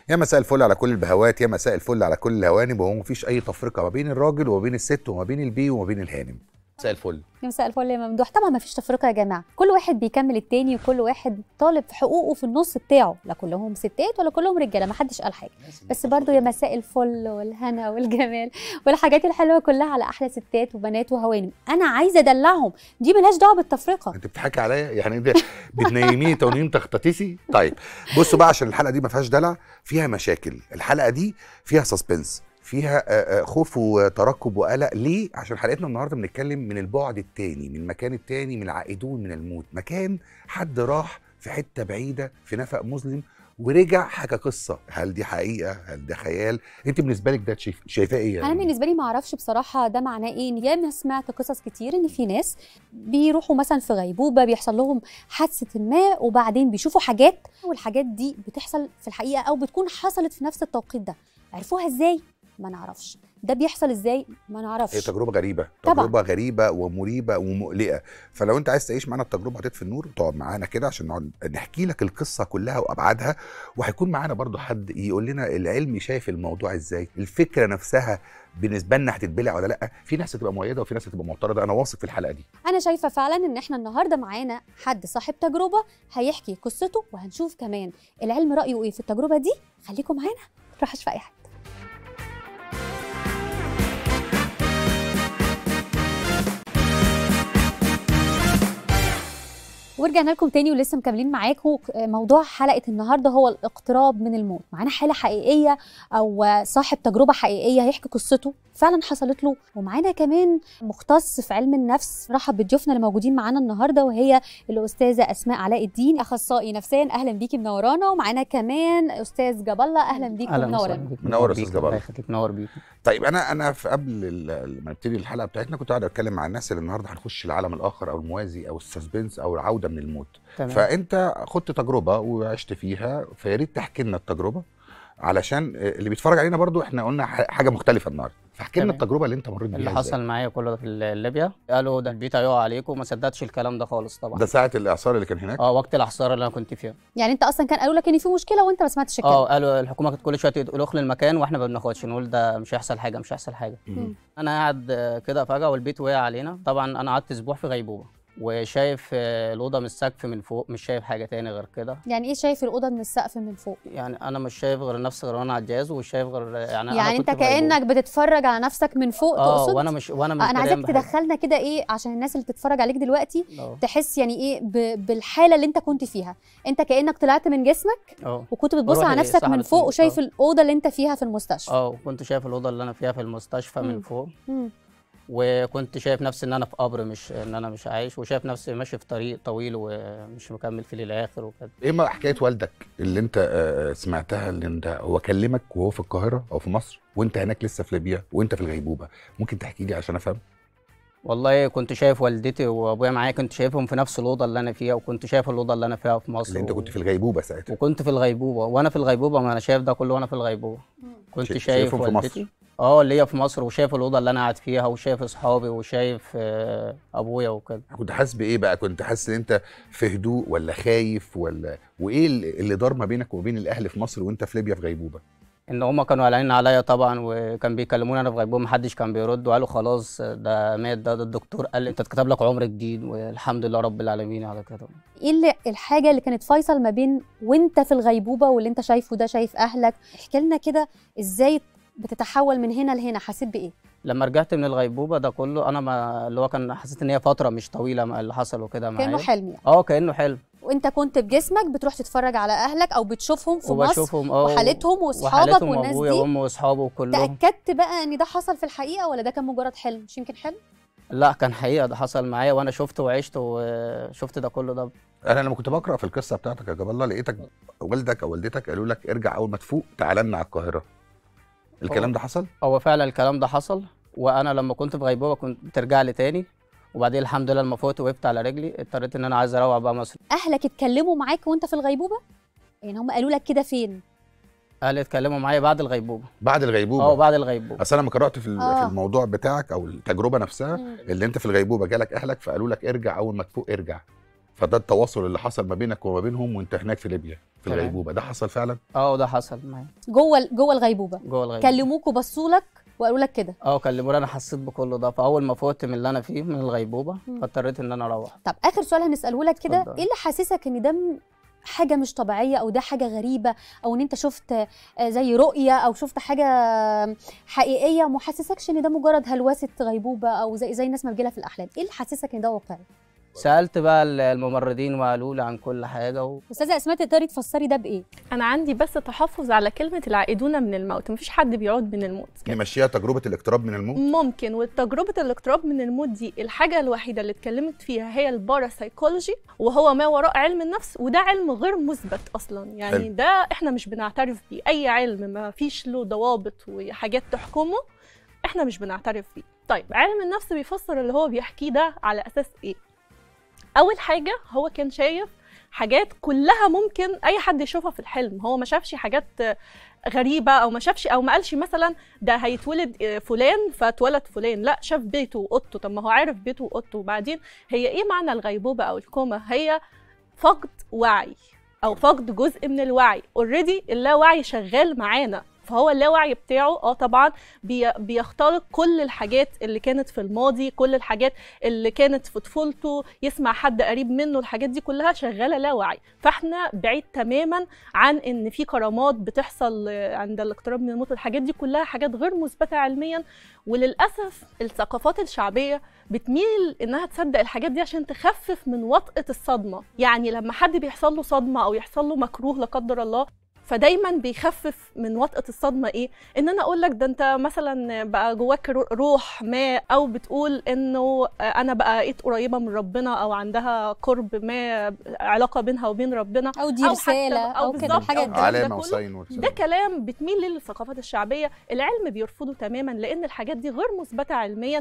يا مساء الفل على كل البهوات يا مساء الفل على كل الهوانم وهو مفيش اي تفرقه ما بين الراجل وما بين الست وما بين البي وما بين الهانم مساء الفل مساء الفل يا ممدوح طبعا ما فيش تفرقه يا جماعه كل واحد بيكمل التاني وكل واحد طالب في حقوقه في النص بتاعه لا كلهم ستات ولا كلهم رجاله ما حدش قال حاجه بس برضو يا مساء الفل والهنا والجمال والحاجات الحلوه كلها على احلى ستات وبنات وهوانم انا عايزه ادلعهم دي ملهاش دعوه بالتفرقه انت بتضحكي عليا يعني انت بتنيميني تونيم تختتسي طيب بصوا بقى عشان الحلقه دي ما فيهاش دلع فيها مشاكل الحلقه دي فيها سسبنس فيها آه، آه، خوف وترقب وقلق ليه عشان حلقتنا النهارده بنتكلم من البعد التاني من المكان التاني من العائدون من الموت مكان حد راح في حته بعيده في نفق مظلم ورجع حكى قصه هل دي حقيقه هل ده خيال انت بالنسبه لك ده شايف- شايفاه ايه انا يعني؟ بالنسبه لي ما اعرفش بصراحه ده معناه ايه ان ياما سمعت قصص كتير ان في ناس بيروحوا مثلا في غيبوبه بيحصل لهم حادثه ما وبعدين بيشوفوا حاجات والحاجات دي بتحصل في الحقيقه او بتكون حصلت في نفس التوقيت ده عرفوها ازاي ما نعرفش ده بيحصل ازاي ما هي نعرفش تجربه غريبه طبعاً. تجربه غريبه ومريبه ومقلقه فلو انت عايز تعيش معانا التجربه هتطفي النور تقعد معانا كده عشان نقعد نحكي لك القصه كلها وابعادها وهيكون معانا برضو حد يقول لنا العلم شايف الموضوع ازاي الفكره نفسها بالنسبه لنا هتتبلع ولا لا في ناس هتبقى مؤيده وفي ناس هتبقى معترضه انا واثق في الحلقه دي انا شايفه فعلا ان احنا النهارده معانا حد صاحب تجربه هيحكي قصته وهنشوف كمان العلم رايه ايه في التجربه دي خليكم معانا ما تروحش في اي حاجه ورجعنا لكم تاني ولسه مكملين معاكم موضوع حلقه النهارده هو الاقتراب من الموت معانا حاله حقيقيه او صاحب تجربه حقيقيه هيحكي قصته فعلا حصلت له ومعانا كمان مختص في علم النفس رحب بضيوفنا اللي موجودين معانا النهارده وهي الاستاذه اسماء علاء الدين اخصائي نفسيا اهلا بيكي منورانا ومعانا كمان استاذ جاب الله اهلا بيكم منورانا بيك منور يا أستاذ بيك، جبال. الله يخليك منور بيك طيب انا انا في قبل ال- ما نبتدي الحلقه بتاعتنا كنت قاعد اتكلم مع الناس اللي النهارده هنخش العالم الاخر او الموازي او السسبنس او العوده من الموت تمام فانت خدت تجربه وعشت فيها فيا ريت تحكي لنا التجربه علشان اللي بيتفرج علينا برضو احنا قلنا ح- حاجه مختلفه النهارده فاحكي لنا تمام. التجربه اللي انت مريت بيها اللي إزاي. حصل معايا كله ده في ليبيا قالوا ده البيت هيقع عليكم وما صدقتش الكلام ده خالص طبعا ده ساعه الاعصار اللي كان هناك اه وقت الاحصار اللي انا كنت فيها يعني انت اصلا كان قالوا لك ان في مشكله وانت ما سمعتش الكلام اه قالوا الحكومه كانت كل شويه تقول اخلي المكان واحنا ما بناخدش نقول ده مش هيحصل حاجه مش هيحصل حاجه مم. انا قاعد آه، كده فجاه والبيت وقع علينا طبعا انا قعدت اسبوع في غيبوبه وشايف آه، الاوضه من السقف من فوق مش شايف حاجه تاني غير كده يعني ايه شايف الاوضه من السقف من فوق يعني انا مش شايف غير نفسي غير وانا على الجهاز ومش شايف غير يعني يعني أنا انت كنت في غيبوبة. كانك بتتفرج على نفسك من فوق اه تقصد وانا مش وانا مش انا دريان عايزاك بحاجة. تدخلنا كده ايه عشان الناس اللي بتتفرج عليك دلوقتي اه تحس يعني ايه ب... بالحاله اللي انت كنت فيها انت كانك طلعت من جسمك اه وكنت بتبص بروح على نفسك من لصاحبة فوق ال- وشايف آه. الاوضه اللي انت فيها في المستشفى اه وكنت شايف الاوضه اللي انا فيها في المستشفى مم. من فوق مم. وكنت شايف نفسي ان انا في قبر مش ان انا مش عايش وشايف نفسي ماشي في طريق طويل ومش مكمل فيه للاخر وكده ايه ما حكايه والدك اللي انت آه، سمعتها اللي انت هو كلمك وهو في القاهره او في مصر وانت هناك لسه في ليبيا وانت في الغيبوبه ممكن تحكي لي عشان افهم والله كنت شايف والدتي وابويا معايا كنت شايفهم في نفس الاوضه اللي انا فيها وكنت شايف الاوضه اللي انا فيها في مصر اللي انت و- كنت في الغيبوبه ساعتها وكنت في الغيبوبه وانا في الغيبوبه ما انا شايف ده كله وانا في الغيبوبه كنت شا- شايف شايفهم في والدتي مصر. اه اللي هي في مصر وشايف الاوضه اللي انا قاعد فيها وشايف اصحابي وشايف آه، ابويا وكده كنت حاسس بايه بقى كنت حاسس ان انت في هدوء ولا خايف ولا وايه اللي اللي دار ما بينك وبين الاهل في مصر وانت في ليبيا في غيبوبه ان هم كانوا قلقانين عليا طبعا وكان بيكلموني انا في غيبوبه محدش كان بيرد وقالوا خلاص ده مات ده, ده الدكتور قال انت اتكتب لك عمر جديد والحمد لله رب العالمين على كده ايه اللي الحاجه اللي كانت فيصل ما بين وانت في الغيبوبه واللي انت شايفه ده شايف اهلك احكي لنا كده ازاي بتتحول من هنا لهنا حسيت بايه لما رجعت من الغيبوبه ده كله انا ما اللي هو كان حسيت ان هي فتره مش طويله ما اللي حصل وكده معايا كانه حلم يعني اه كانه حلم وانت كنت بجسمك بتروح تتفرج على اهلك او بتشوفهم في مصر وبشوفهم اه وحالتهم واصحابك وحالتهم والناس وابويا دي وامي واصحابه وكلهم تاكدت بقى ان ده حصل في الحقيقه ولا ده كان مجرد حلم مش يمكن حلم لا كان حقيقه ده حصل معايا وانا شفته وعشت وشفت ده كله ده انا لما كنت بقرا في القصه بتاعتك يا جاب الله لقيتك والدك او والدتك قالوا لك ارجع اول ما تفوق تعال لنا على القاهره الكلام أه. ده حصل هو فعلا الكلام ده حصل وانا لما كنت في غيبوبه كنت ترجع لي تاني وبعدين الحمد لله لما فوقت وقفت على رجلي اضطريت ان انا عايز اروح بقى مصر اهلك اتكلموا معاك وانت في الغيبوبه يعني هم قالوا لك كده فين اهلي اتكلموا معايا بعد الغيبوبه بعد الغيبوبه اه بعد الغيبوبه اصل انا لما قرات في ال- آه. في الموضوع بتاعك او التجربه نفسها مم. اللي انت في الغيبوبه جالك اهلك فقالوا لك ارجع اول ما تفوق ارجع فده التواصل اللي حصل ما بينك وما بينهم وانت هناك في ليبيا في تمام. الغيبوبه ده حصل فعلا اه ده حصل معايا جوه ال- جوه الغيبوبه جوه الغيبوبه كلموك وبصوا لك وقالوا لك كده اه كلموني انا حسيت بكل ده فاول ما فوقت من اللي انا فيه من الغيبوبه مم. فاضطريت ان انا اروح طب اخر سؤال هنساله لك كده اتفضل. ايه اللي حاسسك ان ده م- حاجه مش طبيعيه او ده حاجه غريبه او ان انت شفت آه، زي رؤيه او شفت حاجه حقيقيه وما حسسكش ان ده مجرد هلوسه غيبوبه او زي زي الناس ما بتجيلها في الاحلام ايه اللي حسسك ان ده واقعي سالت بقى الممرضين وقالوا لي عن كل حاجه و... استاذه اسماء تقدري تفسري ده بايه انا عندي بس تحفظ على كلمه العائدون من الموت مفيش حد بيعود من الموت نمشيها تجربه الاقتراب من الموت ممكن وتجربه الاقتراب من الموت دي الحاجه الوحيده اللي اتكلمت فيها هي الباراسايكولوجي وهو ما وراء علم النفس وده علم غير مثبت اصلا يعني حلو. ده احنا مش بنعترف بيه اي علم ما فيش له ضوابط وحاجات تحكمه احنا مش بنعترف بيه طيب علم النفس بيفسر اللي هو بيحكيه ده على اساس ايه اول حاجه هو كان شايف حاجات كلها ممكن اي حد يشوفها في الحلم هو ما شافش حاجات غريبه او ما شافش او ما قالش مثلا ده هيتولد آه، فلان فاتولد فلان لا شاف بيته واوضته طب ما هو عارف بيته واوضته وبعدين هي ايه معنى الغيبوبه او الكوما هي فقد وعي او فقد جزء من الوعي اوريدي اللاوعي شغال معانا فهو اللاوعي بتاعه اه طبعا بي بيخترق كل الحاجات اللي كانت في الماضي كل الحاجات اللي كانت في طفولته يسمع حد قريب منه الحاجات دي كلها شغاله لاوعي فاحنا بعيد تماما عن ان في كرامات بتحصل آه، عند الاقتراب من الموت الحاجات دي كلها حاجات غير مثبته علميا وللاسف الثقافات الشعبيه بتميل انها تصدق الحاجات دي عشان تخفف من وطأة الصدمه يعني لما حد بيحصل له صدمه او يحصل له مكروه لا قدر الله فدايما بيخفف من وطأة الصدمة ايه ان انا اقول لك ده انت مثلا بقى جواك رو- روح ما او بتقول انه انا بقيت قريبة من ربنا او عندها قرب ما علاقة بينها وبين ربنا او دي أو حتى- رساله أو او كده بالظبط، الحاجات أو دي الكلام ده علامه كله. وساين ده ورسالة. كلام بتميل للثقافات الشعبيه العلم بيرفضه تماما لان الحاجات دي غير مثبته علميا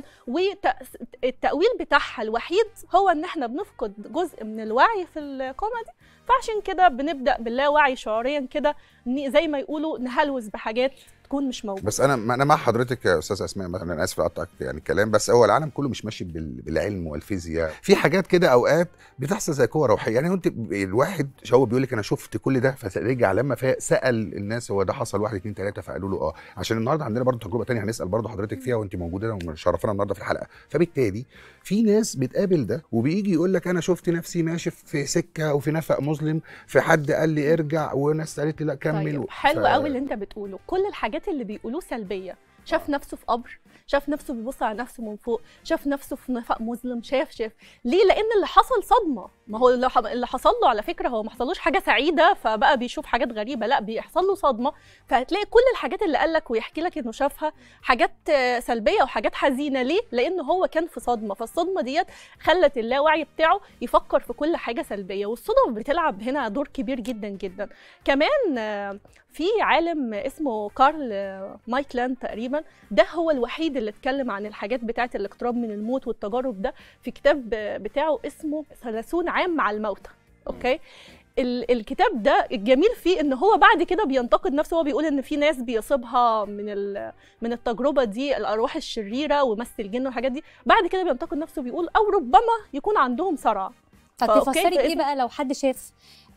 والتاويل بتاعها الوحيد هو ان احنا بنفقد جزء من الوعي في القامه دي فعشان كده بنبدا باللاوعي شعوريا كده ن- زي ما يقولوا نهلوس بحاجات تكون مش موجوده بس انا انا مع حضرتك يا استاذ اسماء مثلا انا اسف اقطعك يعني كلام بس هو العالم كله مش ماشي بال- بالعلم والفيزياء في حاجات كده اوقات بتحصل زي قوه روحيه يعني انت الواحد هو بيقول لك انا شفت كل ده فرجع لما فا- سال الناس هو ده حصل واحد اتنين تلاته فقالوا له اه عشان النهارده عندنا برضه تجربه تانية هنسال برضه حضرتك فيها وانت موجوده ومشرفانا النهارده في الحلقه فبالتالي في ناس بتقابل ده وبيجي يقول لك انا شفت نفسي ماشي في سكه وفي نفق مظلم في حد قال لي ارجع وناس قالت لي لا كمل طيب حلو قوي اللي انت بتقوله كل الحاجات اللي بيقولوه سلبيه شاف نفسه في قبر شاف نفسه بيبص على نفسه من فوق شاف نفسه في نفق مظلم شاف شاف ليه لان اللي حصل صدمه ما هو اللي ح- اللي حصل له على فكره هو ما حصلوش حاجه سعيده فبقى بيشوف حاجات غريبه لا بيحصل له صدمه فهتلاقي كل الحاجات اللي قال لك ويحكي لك انه شافها حاجات آه، سلبيه وحاجات حزينه ليه لان هو كان في صدمه فالصدمه ديت خلت اللاوعي بتاعه يفكر في كل حاجه سلبيه والصدف بتلعب هنا دور كبير جدا جدا كمان آه، في عالم اسمه كارل آه، مايكلاند تقريبا ده هو الوحيد اللي اتكلم عن الحاجات بتاعه الاقتراب من الموت والتجارب ده في كتاب آه، بتاعه اسمه 30 عام مع الموتى اوكي ال- الكتاب ده الجميل فيه ان هو بعد كده بينتقد نفسه هو بيقول ان في ناس بيصيبها من ال- من التجربه دي الارواح الشريره ومس الجن والحاجات دي بعد كده بينتقد نفسه بيقول او ربما يكون عندهم صرع طب فأوكي، تفسري ايه فإذا- بقى لو حد شاف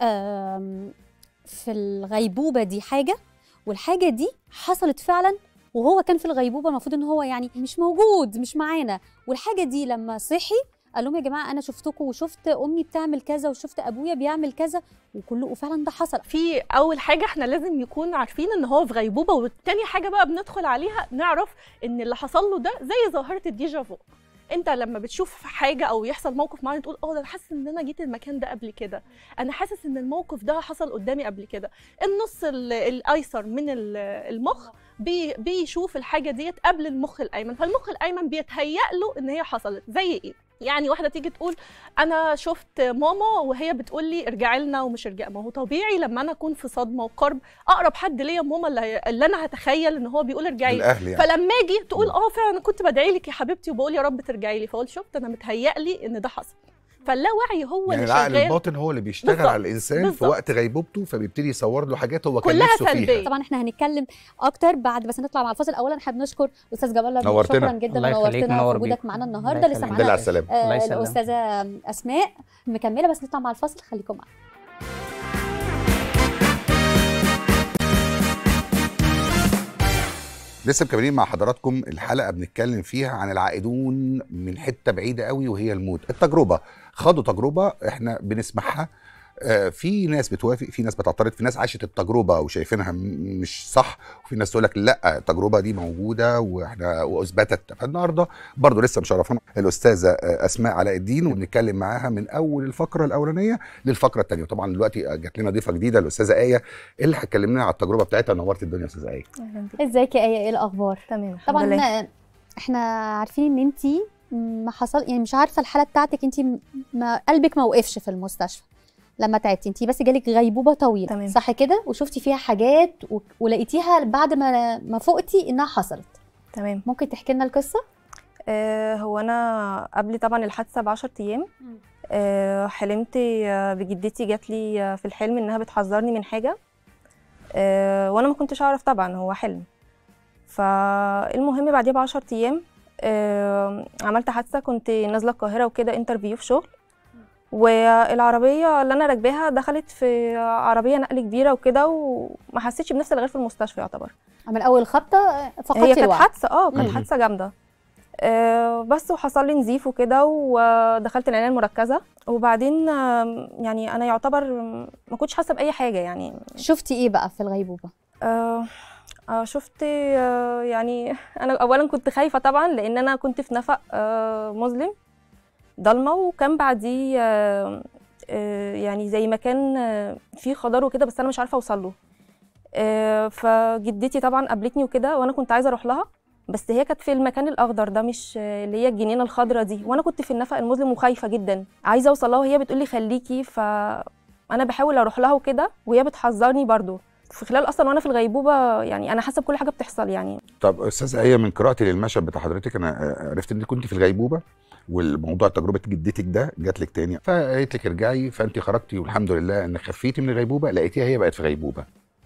آم، في الغيبوبه دي حاجه والحاجه دي حصلت فعلا وهو كان في الغيبوبه المفروض ان هو يعني مش موجود مش معانا والحاجه دي لما صحي قال لهم يا جماعه انا شفتكم وشفت امي بتعمل كذا وشفت ابويا بيعمل كذا وكله وفعلا ده حصل في اول حاجه احنا لازم يكون عارفين ان هو في غيبوبه والتاني حاجه بقى بندخل عليها نعرف ان اللي حصل له ده زي ظاهره الديجافو انت لما بتشوف حاجه او يحصل موقف معين تقول اه ده انا حاسس ان انا جيت المكان ده قبل كده انا حاسس ان الموقف ده حصل قدامي قبل كده النص ال- الايسر من ال- المخ بي بيشوف الحاجه ديت قبل المخ الايمن فالمخ الايمن بيتهيأ له ان هي حصلت زي ايه يعني واحده تيجي تقول انا شفت ماما وهي بتقول لي ارجعي لنا ومش ارجعي ما هو طبيعي لما انا اكون في صدمه وقرب اقرب حد ليا ماما اللي, هي- اللي انا هتخيل ان هو بيقول ارجعي لي الاهل يعني فلما اجي تقول اه فعلا انا كنت بدعي لك يا حبيبتي وبقول يا رب ترجعي لي فقلت شفت انا متهيأ لي ان ده حصل فاللاوعي هو يعني اللي العقل شغال الباطن هو اللي بيشتغل بالظبط، على الانسان في بالظبط. وقت غيبوبته فبيبتدي يصور له حاجات هو كان كلها نفسه فيها سلبيه طبعا احنا هنتكلم اكتر بعد بس نطلع مع الفاصل اولا احنا بنشكر استاذ جمال الله نورتنا. شكرا جدا الله يخليك، ونورتنا منور وجودك بيكم. معانا الله النهارده لسه يخليك. الحمد لله معانا على السلامه الله آه، يسلمك. الاستاذه اسماء مكمله بس نطلع مع الفاصل خليكم معانا لسه مكملين مع حضراتكم الحلقه بنتكلم فيها عن العائدون من حته بعيده قوي وهي الموت التجربه خدوا تجربه احنا بنسمعها آه، في ناس بتوافق في ناس بتعترض في ناس عاشت التجربه وشايفينها م- مش صح وفي ناس تقول لك لا التجربه دي موجوده واحنا واثبتت فالنهارده برضه لسه مشرفانا الاستاذه آه، اسماء علاء الدين وبنتكلم معاها من اول الفقره الاولانيه للفقره الثانيه طبعا دلوقتي جات لنا ضيفه جديده الاستاذه ايه اللي هتكلمنا على التجربه بتاعتها نورت الدنيا يا استاذه ايه اهلا بك ازيك يا ايه ايه الاخبار تمام الحمد طبعا لله. احنا عارفين ان انت ما حصل يعني مش عارفه الحاله بتاعتك انت ما قلبك ما وقفش في المستشفى لما تعبتي انت بس جالك غيبوبه طويله تمام. صح كده وشفتي فيها حاجات و... ولقيتيها بعد ما ما فقتي انها حصلت تمام ممكن تحكي لنا القصه آه هو انا قبل طبعا الحادثه ب 10 ايام آه حلمت آه، بجدتي جات لي آه، في الحلم انها بتحذرني من حاجه آه وانا ما كنتش اعرف طبعا هو حلم فالمهم بعديها ب 10 ايام آه عملت حادثه كنت نازله القاهره وكده انترفيو في شغل والعربيه اللي انا راكباها دخلت في عربيه نقل كبيره وكده وما حسيتش بنفسي غير في المستشفى يعتبر من اول خبطه فقدتي هي كانت الوعي حادثه اه مم. كانت حادثه جامده آه بس وحصل لي نزيف وكده ودخلت العنايه المركزه وبعدين آم، يعني انا يعتبر ما كنتش حاسه باي حاجه يعني شفتي ايه بقى في الغيبوبه آه آه شفت آه يعني انا اولا كنت خايفه طبعا لان انا كنت في نفق آه مظلم ضلمه وكان بعديه آه آه يعني زي مكان آه فيه خضار وكده بس انا مش عارفه اوصل له آه فجدتي طبعا قابلتني وكده وانا كنت عايزه اروح لها بس هي كانت في المكان الاخضر ده مش آه، اللي هي الجنينه الخضراء دي وانا كنت في النفق المظلم وخايفه جدا عايزه اوصل لها وهي بتقول لي خليكي فانا بحاول اروح لها وكده وهي بتحذرني برضو في خلال اصلا وانا في الغيبوبه يعني انا حاسه بكل حاجه بتحصل يعني طب استاذه ايه من قراءتي للمشهد بتاع حضرتك انا آه، عرفت ان كنت في الغيبوبه والموضوع تجربه جدتك ده جات لك تاني فقالت لك ارجعي فانت خرجتي والحمد لله انك خفيتي من الغيبوبه لقيتيها هي بقت في غيبوبه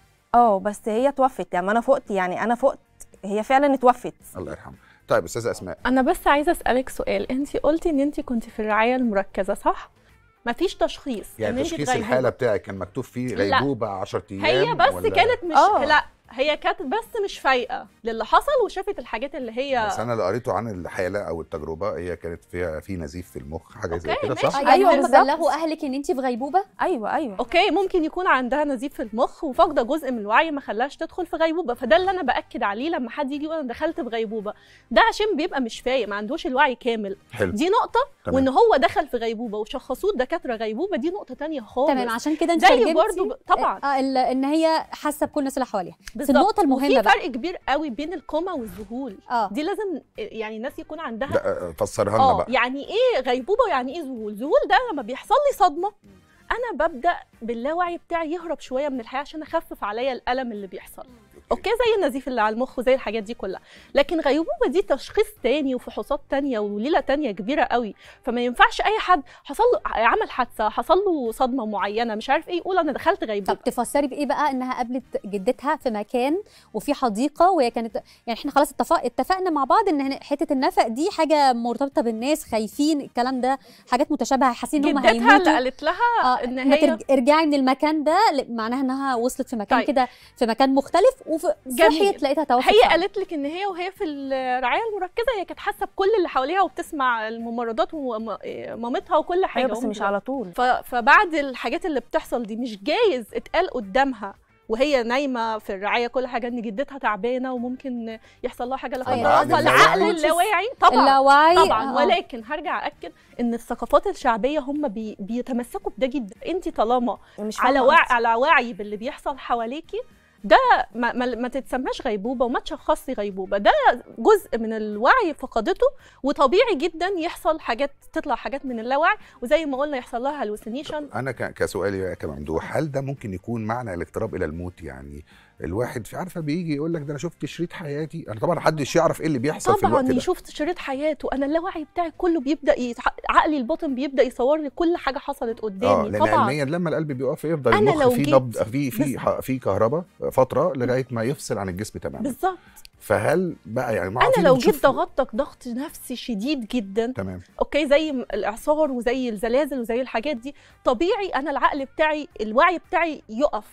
اه بس هي توفت يعني انا فقت يعني انا فقت هي فعلا اتوفت الله يرحمها طيب استاذه اسماء انا بس عايزه اسالك سؤال انت قلتي ان انت كنت في الرعايه المركزه صح مفيش تشخيص إن يعني أنتِ تشخيص غيبوبة. الحاله بتاعك كان مكتوب فيه لا. غيبوبه 10 ايام هي بس ولا- كانت مش آه. لا هي كانت بس مش فايقه للي حصل وشافت الحاجات اللي هي بس انا اللي قريته عن الحاله او التجربه هي كانت فيها في نزيف في المخ حاجه زي أوكي، كده ماشي. صح؟ آه، يعني أيوة هم بالظبط. بلغوا اهلك ان انت في غيبوبه ايوه ايوه اوكي ممكن يكون عندها نزيف في المخ وفاقده جزء من الوعي ما خلاش تدخل في غيبوبه فده اللي انا باكد عليه لما حد يجي يقول انا دخلت في غيبوبه ده عشان بيبقى مش فايق ما عندوش الوعي كامل حلو دي نقطه تمام. وان هو دخل في غيبوبه وشخصوه الدكاتره غيبوبه دي نقطه تانية خالص تمام عشان كده انت زي ترجمتي برضو ب- طبعا. اه ال- ان هي حاسه بكل الناس اللي حواليها بس بالظبط. النقطه المهمه وفي بقى فرق كبير قوي بين الكوما والذهول اه دي لازم يعني الناس يكون عندها ده آه، فسرها لنا اه بقى يعني ايه غيبوبه ويعني ايه ذهول ذهول ده لما بيحصل لي صدمه انا ببدا باللاوعي بتاعي يهرب شويه من الحياه عشان اخفف عليا الالم اللي بيحصل اوكي زي النزيف اللي على المخ وزي الحاجات دي كلها لكن غيبوبه دي تشخيص تاني وفحوصات تانية وليله تانية كبيره قوي فما ينفعش اي حد حصل له عمل حادثه حصل له صدمه معينه مش عارف ايه يقول انا دخلت غيبوبه طب تفسري بايه بقى انها قابلت جدتها في مكان وفي حديقه وهي كانت يعني احنا خلاص اتفق اتفقنا مع بعض ان هن- حته النفق دي حاجه مرتبطه بالناس خايفين الكلام ده حاجات متشابهه حاسين ان هم جدتها اللي هيموتوا قالت لها آه ان ما هي ترج- ارجعي من المكان ده ل- معناها انها وصلت في مكان طيب. كده في مكان مختلف جميل. وصحيت لقيتها توفت هي فعلاً. قالت لك ان هي وهي في الرعايه المركزه هي كانت حاسه بكل اللي حواليها وبتسمع الممرضات ومامتها وكل حاجه ايوه بس مش على طول ف... فبعد الحاجات اللي بتحصل دي مش جايز اتقال قدامها وهي نايمه في الرعايه كل حاجه ان جدتها تعبانه وممكن يحصل لها حاجه لا آه، قدر يعني الله قصدك فالعقل اللاواعي. اللاواعي طبعا اللاوعي طبعا آه. ولكن هرجع اكد ان الثقافات الشعبيه هم بي... بيتمسكوا بده جدا انت طالما مش على فاهمة وعي قصدي. على وعي باللي بيحصل حواليكي ده ما, ما, ما تتسماش غيبوبه وما تشخصي غيبوبه ده جزء من الوعي فقدته وطبيعي جدا يحصل حاجات تطلع حاجات من اللاوعي وزي ما قلنا يحصل لها هلوسينيشن انا ك- كسؤالي بقى كممدوح هل ده ممكن يكون معنى الاقتراب الى الموت يعني الواحد في عارفه بيجي يقول لك ده انا شفت شريط حياتي انا طبعا محدش يعرف ايه اللي بيحصل في الوقت طبعا ده يشوف شريط حياته انا اللاوعي بتاعي كله بيبدا يتح... عقلي الباطن بيبدا يصور لي كل حاجه حصلت اه قدامي لان طبعا علميا لما القلب بيقف يفضل أنا المخ لو فيه جيت- نبض في في ح- في كهرباء فتره لغايه ما يفصل عن الجسم تماما بالظبط فهل بقى يعني ما انا عارفين لو بنشوف- جيت ضغطتك ضغط نفسي شديد جدا تمام اوكي زي م- الاعصار وزي الزلازل وزي الحاجات دي طبيعي انا العقل بتاعي الوعي بتاعي يقف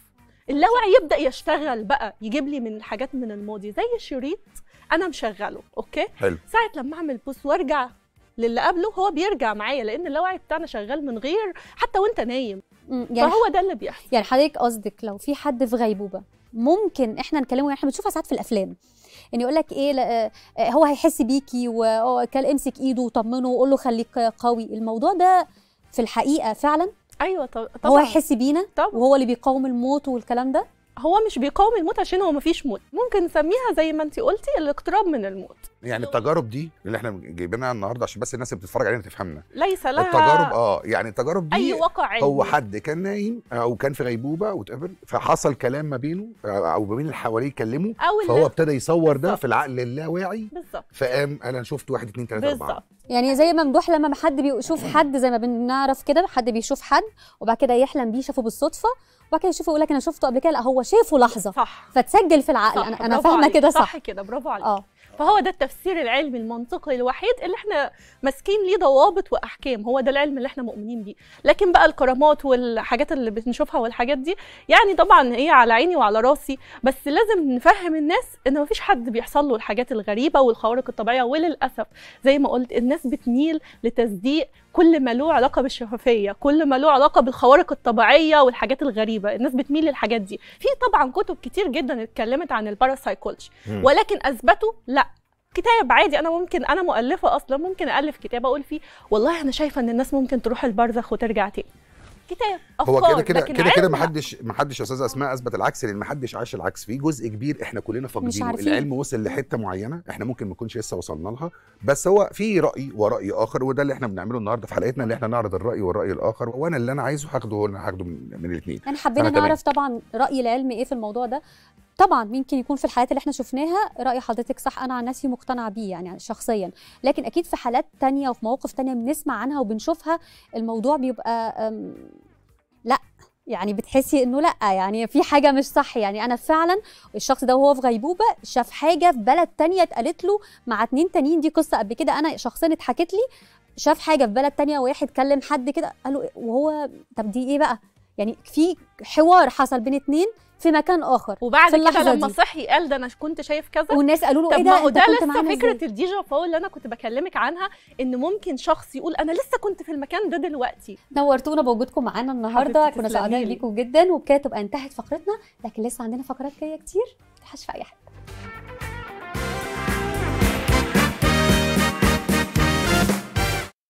اللاوعي يبدا يشتغل بقى يجيب لي من الحاجات من الماضي زي شريط انا مشغله اوكي حلو ساعه لما اعمل بوست وارجع للي قبله هو بيرجع معايا لان اللاوعي بتاعنا شغال من غير حتى وانت نايم مم، يعني فهو ده اللي بيحصل يعني حضرتك قصدك لو في حد في غيبوبه ممكن احنا نكلمه يعني احنا بنشوفها ساعات في الافلام ان يقول لك ايه لا، آه، هو هيحس بيكي وكان امسك ايده وطمنه وقول له خليك قوي الموضوع ده في الحقيقه فعلا ايوه ط- هو طبعا هيحس بينا طبعا وهو اللي بيقاوم الموت والكلام ده هو مش بيقاوم الموت عشان هو مفيش موت ممكن نسميها زي ما انت قلتي الاقتراب من الموت يعني التجارب دي اللي احنا جايبينها النهارده عشان بس الناس اللي بتتفرج علينا تفهمنا ليس لها التجارب اه يعني التجارب دي اي واقع علمي هو حد كان نايم او كان في غيبوبه واتقبل فحصل كلام ما بينه او ما بين اللي حواليه يكلموا او فهو اللي ابتدى يصور ده بالظبط. في العقل اللاواعي بالظبط فقام قال انا شفت واحد اتنين تلاته اربعه بالظبط يعني زي ممدوح لما حد بيشوف حد زي ما بنعرف كده حد بيشوف حد وبعد كده يحلم بيه شافه بالصدفه وبعد كده يشوفه يقول لك انا شفته قبل كده لا هو شافه لحظه صح فتسجل في العقل صح، انا انا برافو فاهمه عليك. كده صح صح كده برافو عليك اه فهو ده التفسير العلمي المنطقي الوحيد اللي احنا ماسكين ليه ضوابط واحكام هو ده العلم اللي احنا مؤمنين بيه لكن بقى الكرامات والحاجات اللي بنشوفها والحاجات دي يعني طبعا هي على عيني وعلى راسي بس لازم نفهم الناس ان مفيش حد بيحصل له الحاجات الغريبه والخوارق الطبيعيه وللاسف زي ما قلت الناس بتميل لتصديق كل ما له علاقه بالشفافيه كل ما له علاقه بالخوارق الطبيعيه والحاجات الغريبه الناس بتميل للحاجات دي في طبعا كتب كتير جدا اتكلمت عن الباراسايكولوجي مم. ولكن اثبتوا لا كتاب عادي انا ممكن انا مؤلفه اصلا ممكن الف كتاب اقول فيه والله انا شايفه ان الناس ممكن تروح البرزخ وترجع تاني كتاب هو افكار كده كده لكن كده كده علم ما لا. حدش ما حدش يا استاذه اسماء اثبت العكس لان ما حدش عاش العكس في جزء كبير احنا كلنا فاقدينه عارفين. العلم وصل لحته معينه احنا ممكن ما نكونش لسه وصلنا لها بس هو في راي وراي اخر وده اللي احنا بنعمله النهارده في حلقتنا اللي احنا نعرض الراي والراي الاخر وانا اللي انا عايزه هاخده انا هاخده من, من الاثنين يعني حبينا أنا تمام. نعرف طبعا راي العلم ايه في الموضوع ده طبعا ممكن يكون في الحالات اللي احنا شفناها راي حضرتك صح انا عن نفسي مقتنعه بيه يعني شخصيا لكن اكيد في حالات تانية وفي مواقف تانية بنسمع عنها وبنشوفها الموضوع بيبقى أم، لا يعني بتحسي انه لا يعني في حاجه مش صح يعني انا فعلا الشخص ده وهو في غيبوبه شاف حاجه في بلد تانية اتقالت له مع اتنين تانيين دي قصه قبل كده انا شخصيا اتحكت لي شاف حاجه في بلد تانية واحد كلم حد كده قال له وهو طب دي ايه بقى يعني في حوار حصل بين اتنين في مكان اخر وبعد في كده اللحظة لما دي. صحي قال ده انا كنت شايف كذا والناس قالوا له طب ايه ما ده هو انت ده كنت لسه معانا فكره ازاي الديجا فو اللي انا كنت بكلمك عنها ان ممكن شخص يقول انا لسه كنت في المكان ده دلوقتي نورتونا بوجودكم معانا النهارده حبيبتي كنا تسلمي سعداء لي. بيكم جدا وبكده تبقى انتهت فقرتنا لكن لسه عندنا فقرات جايه كتير متلحقش في اي حاجه